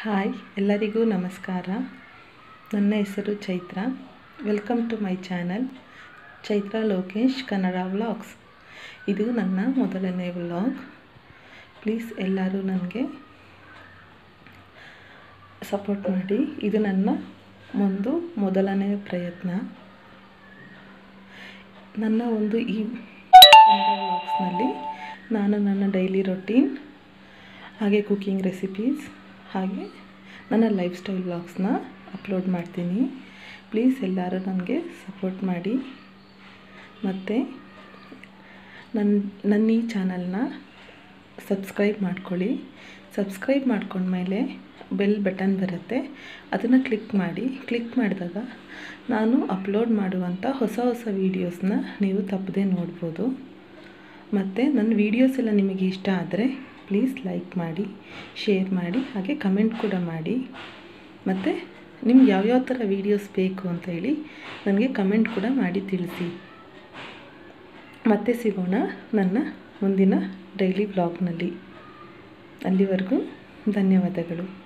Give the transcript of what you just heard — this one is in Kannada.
ಹಾಯ್ ಎಲ್ಲರಿಗೂ ನಮಸ್ಕಾರ ನನ್ನ ಹೆಸರು Chaitra welcome to my channel Chaitra Lokesh Kannada vlogs ಇದು ನನ್ನ ಮೊದಲನೇ ವ್ಲಾಗ್ ಪ್ಲೀಸ್ ಎಲ್ಲರೂ ನನಗೆ ಸಪೋರ್ಟ್ ಮಾಡಿ ಇದು ನನ್ನ ಒಂದು ಮೊದಲನೇ ಪ್ರಯತ್ನ ನನ್ನ ಒಂದು ಈ ಕನ್ನಡ ವ್ಲಾಗ್ಸ್ನಲ್ಲಿ ನಾನು ನನ್ನ ಡೈಲಿ ರೊಟೀನ್ ಹಾಗೆ ಕುಕ್ಕಿಂಗ್ ರೆಸಿಪೀಸ್ ಹಾಗೆ ನನ್ನ ಲೈಫ್ ಸ್ಟೈಲ್ ವ್ಲಾಗ್ಸ್ನ ಅಪ್ಲೋಡ್ ಮಾಡ್ತೀನಿ ಪ್ಲೀಸ್ ಎಲ್ಲರೂ ನನಗೆ ಸಪೋರ್ಟ್ ಮಾಡಿ ಮತ್ತು ನನ್ನ ನನ್ನ ಈ ಚಾನಲ್ನ ಸಬ್ಸ್ಕ್ರೈಬ್ ಮಾಡ್ಕೊಳ್ಳಿ ಸಬ್ಸ್ಕ್ರೈಬ್ ಮಾಡ್ಕೊಂಡ್ಮೇಲೆ ಬೆಲ್ ಬಟನ್ ಬರುತ್ತೆ ಅದನ್ನು ಕ್ಲಿಕ್ ಮಾಡಿ ಕ್ಲಿಕ್ ಮಾಡಿದಾಗ ನಾನು ಅಪ್ಲೋಡ್ ಮಾಡುವಂಥ ಹೊಸ ಹೊಸ ವೀಡಿಯೋಸ್ನ ನೀವು ತಪ್ಪದೆ ನೋಡ್ಬೋದು ಮತ್ತು ನನ್ನ ವೀಡಿಯೋಸ್ ಎಲ್ಲ ನಿಮಗೆ ಇಷ್ಟ ಆದರೆ ಪ್ಲೀಸ್ ಲೈಕ್ ಮಾಡಿ ಶೇರ್ ಮಾಡಿ ಹಾಗೆ ಕಮೆಂಟ್ ಕೂಡ ಮಾಡಿ ಮತ್ತು ನಿಮ್ಗೆ ಯಾವ್ಯಾವ ಥರ ವೀಡಿಯೋಸ್ ಬೇಕು ಅಂತ ಹೇಳಿ ನನಗೆ ಕಮೆಂಟ್ ಕೂಡ ಮಾಡಿ ತಿಳಿಸಿ ಮತ್ತೆ ಸಿಗೋಣ ನನ್ನ ಮುಂದಿನ ಡೈಲಿ ವ್ಲಾಗ್ನಲ್ಲಿ ಅಲ್ಲಿವರೆಗೂ ಧನ್ಯವಾದಗಳು